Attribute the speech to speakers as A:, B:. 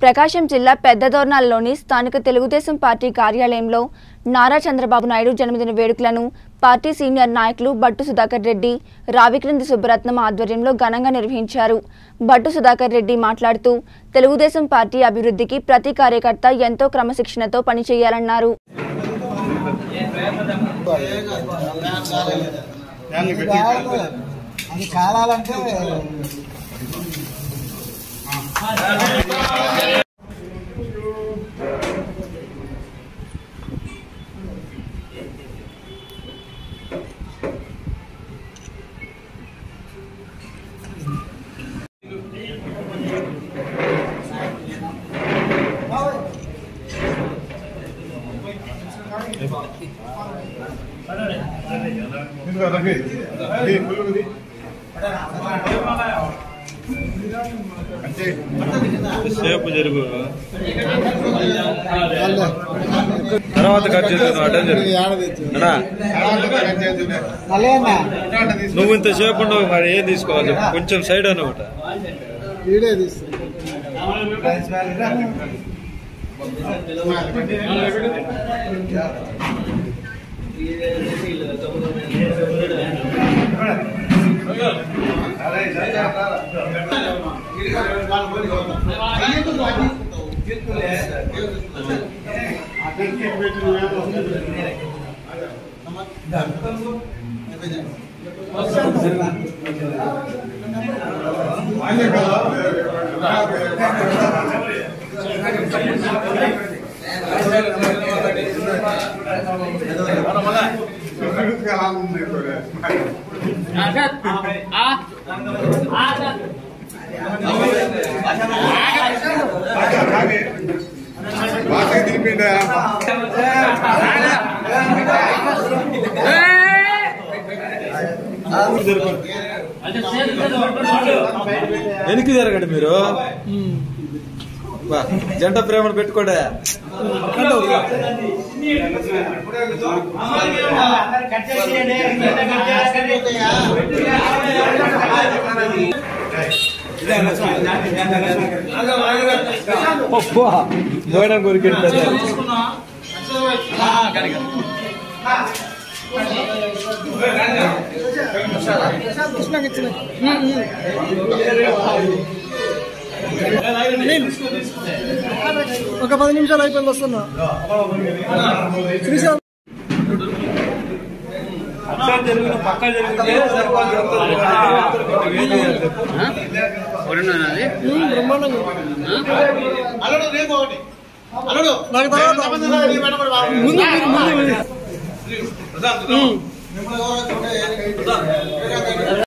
A: ప్రకాశం జిల్లా పెద్దదోర్నాల్లోని స్థానిక తెలుగుదేశం పార్టీ కార్యాలయంలో నారా చంద్రబాబు నాయుడు జన్మదిన వేడుకలను పార్టీ సీనియర్ నాయకులు బట్టు సుధాకర్ రెడ్డి రావిక్రింది సుబ్బరత్నం ఆధ్వర్యంలో ఘనంగా నిర్వహించారు బట్టు సుధాకర్ రెడ్డి మాట్లాడుతూ తెలుగుదేశం పార్టీ అభివృద్ధికి ప్రతి కార్యకర్త ఎంతో క్రమశిక్షణతో పనిచేయాలన్నారు
B: అది కావాలి. అది కాలాలంటే
C: సేపు జరుగు తర్వాత కట్ చేద్దాం అడ్డం జరుగు అన్నా
B: మళ్ళీ అన్న
C: నువ్వు ఇంత సేపు ఉండవు మరి ఏం తీసుకోవాలి చెప్పు. కొంచెం సైడ్ అనమాట
B: వీడియో తీస్తుంది
C: వెనక్కి జరగండి మీరు బా, జంట ప్రేమను పెట్టుకోండి మోయడం గురికి
B: ఒక పది నిమిషాలు అయిపోయింది వస్తున్నా శ్రీశాంత్ బ్రహ్మాండంగా నాకు తర్వాత ముందు మీరు, ముందు మీరు.